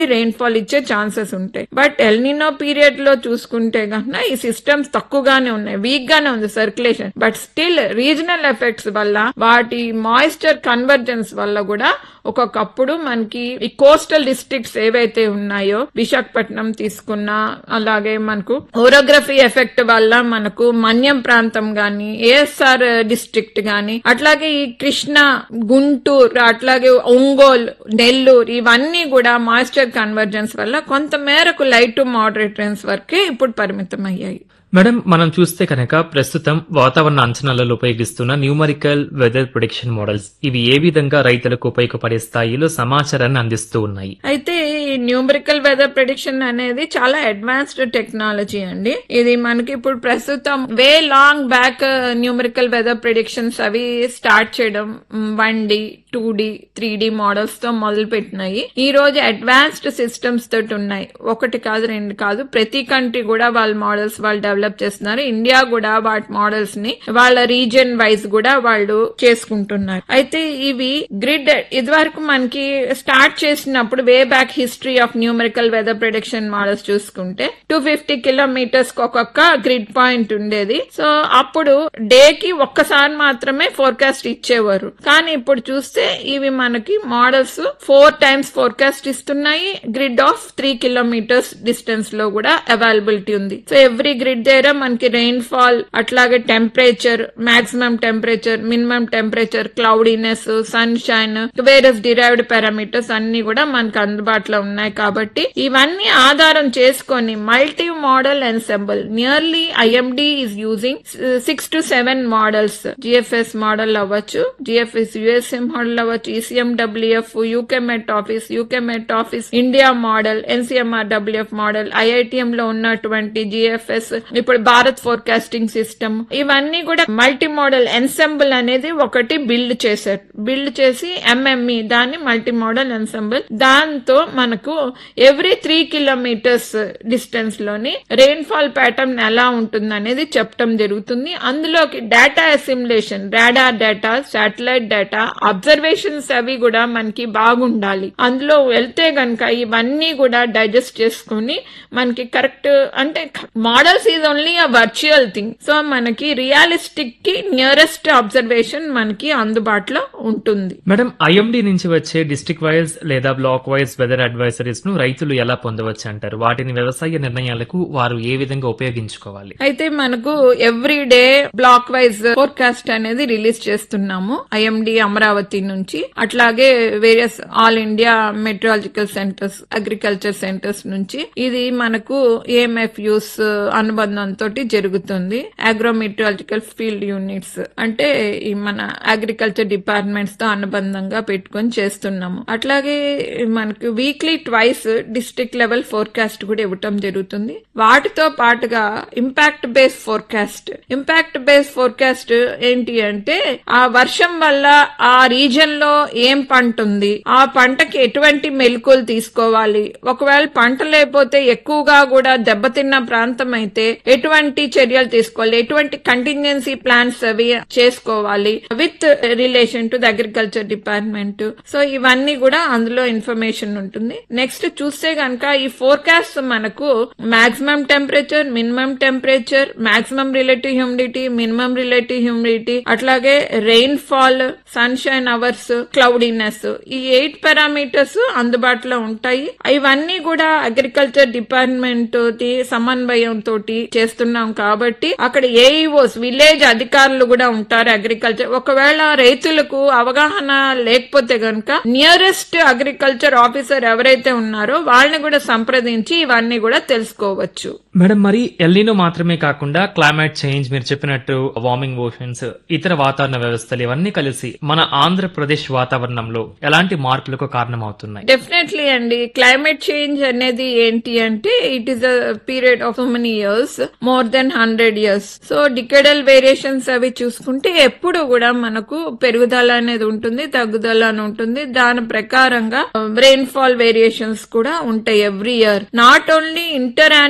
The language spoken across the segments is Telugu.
రెయిన్ఫాల్ ఇచ్చే ఛాన్సెస్ ఉంటాయి బట్ ఎల్నినో పీరియడ్ లో చూసుకుంటే కనుక ఈ సిస్టమ్స్ తక్కువగానే ఉన్నాయి వీక్ గానే ఉంది circulation but still regional effects వల్ల వాటి మాయిశ్చర్ కన్వర్జెన్స్ వల్ల కూడా ఒక్కొక్కప్పుడు మనకి ఈ కోస్టల్ డిస్ట్రిక్ట్స్ ఏవైతే ఉన్నాయో విశాఖపట్నం తీసుకున్నా అలాగే మనకు ఓరోగ్రఫీ ఎఫెక్ట్ వల్ల మనకు మన్యం ప్రాంతం గాని ఏఎస్ఆర్ డిస్ట్రిక్ట్ గాని అట్లాగే ఈ కృష్ణ గుంటూరు అట్లాగే ఒంగోలు నెల్లూరు ఇవన్నీ కూడా మాయిశ్చర్ కన్వర్జెన్స్ వల్ల కొంత మేరకు లైట్ టు మోడరేట్ రేంజ్ వరకే ఇప్పుడు పరిమితం అయ్యాయి మేడం మనం చూస్తే కనుక ప్రస్తుతం వాతావరణ అంచనాలలో ఉపయోగిస్తున్న న్యూమరికల్ వెదర్ ప్రొడిక్షన్ మోడల్స్ ఇవి ఏ విధంగా రైతులకు ఉపయోగపడే స్థాయిలో సమాచారాన్ని అందిస్తూ ఉన్నాయి అయితే ఈ న్యూమరికల్ వెదర్ ప్రెడిక్షన్ అనేది చాలా అడ్వాన్స్డ్ టెక్నాలజీ అండి ఇది మనకి ఇప్పుడు ప్రస్తుతం way long back numerical weather predictions అవి స్టార్ట్ చేయడం one D two D three D models తో మొదలు పెట్టినాయి ఈ రోజు అడ్వాన్స్డ్ సిస్టమ్స్ తోటి ఉన్నాయి ఒకటి కాదు రెండు కాదు ప్రతి కంట్రీ కూడా వాళ్ళ మోడల్స్ వాళ్ళు డెవలప్ చేస్తున్నారు ఇండియా కూడా వాటి మోడల్స్ ని వాళ్ళ రీజియన్ వైజ్ కూడా వాళ్ళు చేసుకుంటున్నారు అయితే ఇవి గ్రిడ్ ఇదివరకు మనకి స్టార్ట్ చేసినప్పుడు way back history of numerical weather prediction models చూసుకుంటే టూ ఫిఫ్టీ కిలోమీటర్స్ ఒక్కొక్క గ్రిడ్ పాయింట్ ఉండేది సో అప్పుడు డే కి ఒక్కసారి మాత్రమే ఫోర్కాస్ట్ ఇచ్చేవారు కానీ ఇప్పుడు చూస్తే ఇవి మనకి మోడల్స్ ఫోర్ టైమ్స్ ఫోర్కాస్ట్ ఇస్తున్నాయి grid of three kilometres distance లో కూడా అవైలబిలిటీ ఉంది సో ఎవ్రీ గ్రిడ్ దగ్గర మనకి రెయిన్ ఫాల్ అట్లాగే temperature maximum temperature minimum temperature cloudiness sunshine various derived parameters అన్ని కూడా మనకు అందుబాటులో ఉన్నాయి కాబట్టి ఇవన్నీ ఆధారం చేసుకొని multi model ensemble nearly IMD is using six to seven models GFS model అవ్వచ్చు జిఎఫ్ఎస్ యుఎస్ఎం మోడల్ అవ్వచ్చు ECM WF UK met office UK met office India model NCMR WF model IITM లో ఉన్నటువంటి జిఎఫ్ఎస్ ఇప్పుడు భారత్ ఫోర్కాస్టింగ్ సిస్టమ్ ఇవన్నీ కూడా మల్టీ మోడల్ ఎన్సెంబుల్ అనేది ఒకటి బిల్డ్ చేశారు బిల్డ్ చేసి ఎంఎంఈ దాన్ని మల్టీ మోడల్ ఎన్సెంబుల్ దాంతో మనకు ఎవ్రీ త్రీ కిలోమీటర్స్ డిస్టెన్స్ లోని రెయిన్ ఫాల్ ప్యాటర్న్ ఎలా ఉంటుంది అనేది చెప్పడం జరుగుతుంది అందులోకి data assimilation radar data satellite data observations అవి కూడా మనకి బాగుండాలి అందులో వెళ్తే గనక ఇవన్నీ కూడా డైజెస్ట్ చేసుకుని మనకి కరెక్ట్ అంటే models is only a virtual thing so మనకి రియలిస్టిక్ కి నియరెస్ట్ అబ్జర్వేషన్ మనకి అందుబాటులో ఉంటుంది మేడం ఐఎండి నుంచి వచ్చే డిస్ట్రిక్ట్ వైజ్ లేదా బ్లాక్ వైజ్ వెదర్ అడ్వైజరీస్ ను రైతులు ఎలా పొందవచ్చు అంటారు వాటిని వ్యవసాయ నిర్ణయాలకు వారు ఏ విధంగా ఉపయోగించుకోవాలి అయితే మనకు every day block wise forecast అనేది రిలీజ్ చేస్తున్నాము ఐఎండి అమరావతి నుంచి అట్లాగే various all India meteorological centres agriculture centres నుంచి ఇది మనకు ఏఎంఎఫ్ యూస్ అనుబంధంతో జరుగుతుంది అగ్రోమెట్రాలజికల్ ఫీల్డ్ యూనిట్స్ అంటే ఈ మన అగ్రికల్చర్ డిపార్ట్మెంట్స్ తో అనుబంధంగా పెట్టుకొని చేస్తున్నాము అట్లాగే మనకు weekly twice district level forecast కూడా ఇవ్వటం జరుగుతుంది వాటితో పాటుగా impact base forecast impact base forecast ఏంటి అంటే ఆ వర్షం వల్ల ఆ రీజన్ లో ఏం పంట ఉంది ఆ పంటకి ఎటువంటి మెలకువలు తీసుకోవాలి ఒకవేళ పంట లేకపోతే ఎక్కువగా కూడా దెబ్బతిన్న ప్రాంతం అయితే ఎటువంటి చర్యలు తీసుకోవాలి ఎటువంటి కంటింజెన్సీ ప్లాన్స్ అవి చేసుకోవాలి with relation to the agriculture department so ఇవన్నీ కూడా అందులో ఇన్ఫర్మేషన్ ఉంటుంది నెక్స్ట్ చూస్తే గనక ఈ ఫోర్కాస్ట్ మనకు maximum temperature minimum temperature maximum relative humidity minimum relative humidity అట్లాగే rainfall sunshine hours cloudiness ఈ ఎయిట్ పారామీటర్స్ అందుబాటులో ఉంటాయి ఇవన్నీ కూడా అగ్రికల్చర్ డిపార్ట్మెంట్ తోటి సమన్వయం తోటి చేస్తున్నాం కాబట్టి అక్కడ ఏఈఓస్ విలేజ్ అధికారులు కూడా ఉంటారు అగ్రికల్చర్ ఒకవేళ రైతులకు అవగాహన లేకపోతే గనక నియరెస్ట్ అగ్రికల్చర్ ఆఫీసర్ ఎవరైతే ఉన్నారో వాళ్ళని కూడా సంప్రదించి ఇవన్నీ కూడా తెలుసుకోవచ్చు మేడం మరి ఎల్నినో మాత్రమే కాకుండా క్లైమేట్ చేంజ్ మీరు చెప్పినట్టు వార్మింగ్ ఓషన్స్ ఇతర వాతావరణ వ్యవస్థలు ఇవన్నీ కలిసి మన ఆంధ్రప్రదేశ్ వాతావరణంలో ఎలాంటి మార్పులకు కారణమవుతున్నాయి డెఫినెట్లీ అండి క్లైమేట్ చేంజ్ అనేది ఏంటి అంటే it is a period of so many years more than hundred years so decadal variations అవి చూసుకుంటే ఎప్పుడు కూడా మనకు పెరుగుదల అనేది ఉంటుంది తగ్గుదల అని ఉంటుంది దాని ప్రకారంగా రెయిన్ ఫాల్ వేరియేషన్స్ కూడా ఉంటాయి every year not only inter annual variation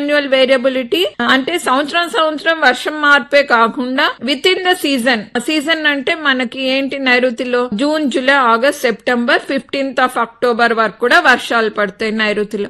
variability అంటే సంవత్సరం సంవత్సరం వర్షం మార్పే కాకుండా within the season season అంటే మనకి ఏంటి నైరుతిలో June July August September fifteenth of October వరకు కూడా వర్షాలు పడతాయి నైరుతిలో